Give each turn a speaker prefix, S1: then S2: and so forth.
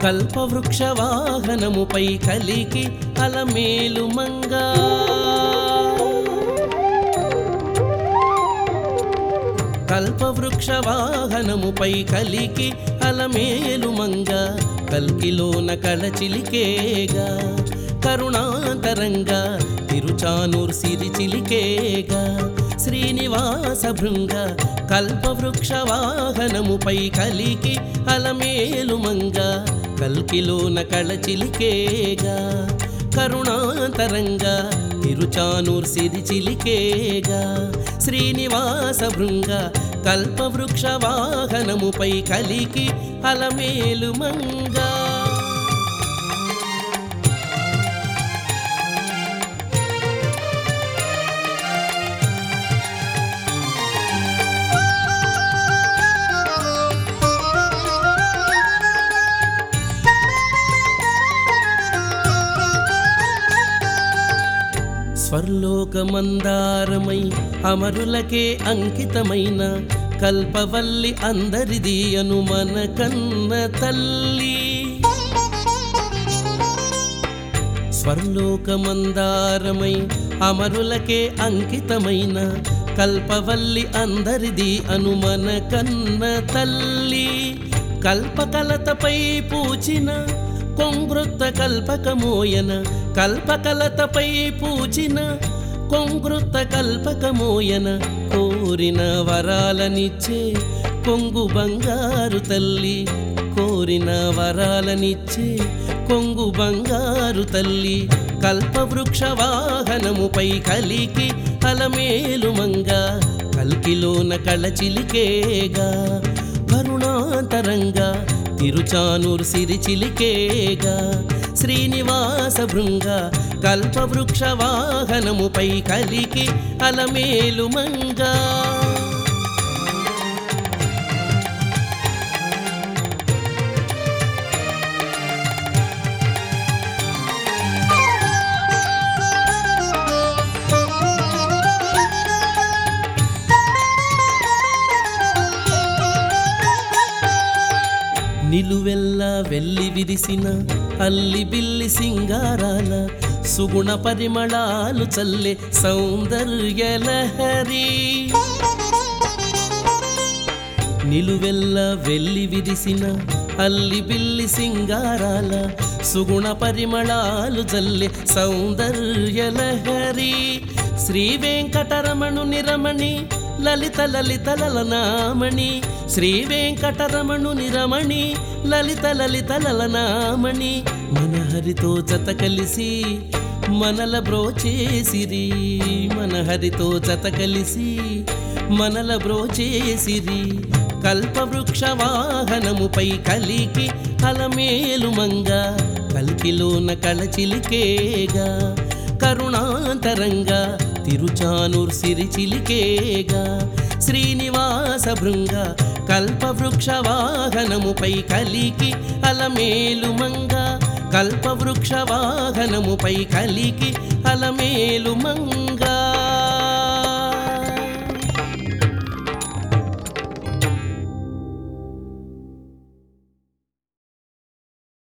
S1: కల్పవృక్ష వాహనముపై కలికి అలమేలు మంగా కల్పవృక్ష వాహనముపై కలికి అలమేలు మంగ కల్కిలోన కళచిలికేగా కరుణాంతరంగా తిరుచానూర్ సిరి చిలికేగా శ్రీనివాస భృంగ కల్పవృక్ష వాహనముపై కలికి అలమేలు మంగ కల్కిలోన కళచిలికేగా కరుణాంతరంగా తిరుచానూర్ సిరి చిలికేగా శ్రీనివాస భృంగ కల్పవృక్ష వాహనముపై కలికి అలమేలు మంగా స్వర్లోకమందారమై అమరులకే అంకితమైన కల్పవల్లి అందరిది అను మన కన్న తల్లి స్వర్లోకమందారమై అమరులకే అంకితమైన కల్పవల్లి అందరిది అనుమన కన్న తల్లి కల్పకలతపై పూచిన కొంగృత్త కల్పకమోయన కల్పకలతపై పూచిన కొంగృత్త కల్పకమోయన కోరిన వరాలనిచ్చే కొంగు బంగారు తల్లి కోరిన వరాలనిచ్చే కొంగు బంగారు తల్లి కల్పవృక్ష వాహనముపై కలికి అలమేలు మంగ కల్కిలోన కళచిలికేగా కరుణాంతరంగా తిరుచానూర్ సిరి చిలికేగా శ్రీనివాస భృంగ కల్పవృక్ష వాహనముపై కలికి అలమేలు మంగా నిలువెల్ల వెళ్ళి విరిసిన అల్లి బిల్లి సింగారాల సుగుణ పరిమళాలు చల్లే సౌందర్య లహరి నిలువెల్ల వెళ్ళి విరిసిన అల్లి బిల్లి సింగారాల సుగుణ పరిమళాలు జల్లె సౌందర్య లహరి శ్రీ వెంకటరమణు నిరమణి లలిత లలిత లలనామణి శ్రీ వెంకటరమణు నిరమణి లలిత లలిత లలనామణి మనహరితో జత కలిసి మనల బ్రోచేసిరి మనహరితో జత కలిసి మనల బ్రోచేసిరి కల్పవృక్ష వాహనముపై కలికి అలమేలు మంగ కల్కిలోన కళచిలికేగా కరుణాంతరంగా తిరుచానూర్ సిరి చిలికేగా శ్రీనివాస భృంగ కల్పవృక్ష వాహనముపై కలికి అలమేలు మంగ కల్పవృక్ష వాహనముపై కలికి అలమేలు మంగ